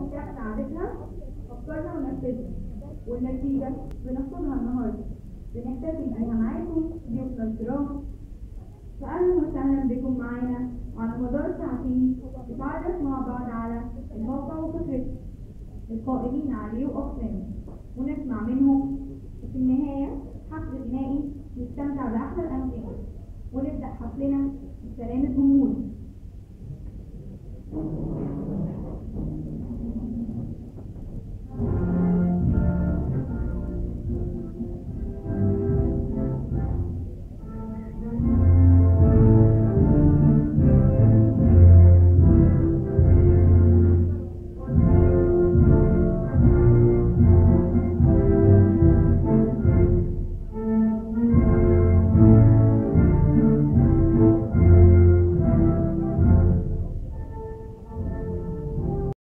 احنا عادتها فكرنا ونفذنا والنتيجة بناخدها النهاردة بنحتفل بيها معاكم ضيوفنا الكرام فأهلا وسهلا بكم معانا على مدار ساعتين نتعرف مع بعض على الموقع وفكرته القائمين عليه وأقسامه ونسمع منهم وفي النهاية حفل غنائي نستمتع بأحلى الأمثلة ونبدأ حفلنا بسلام الجمهور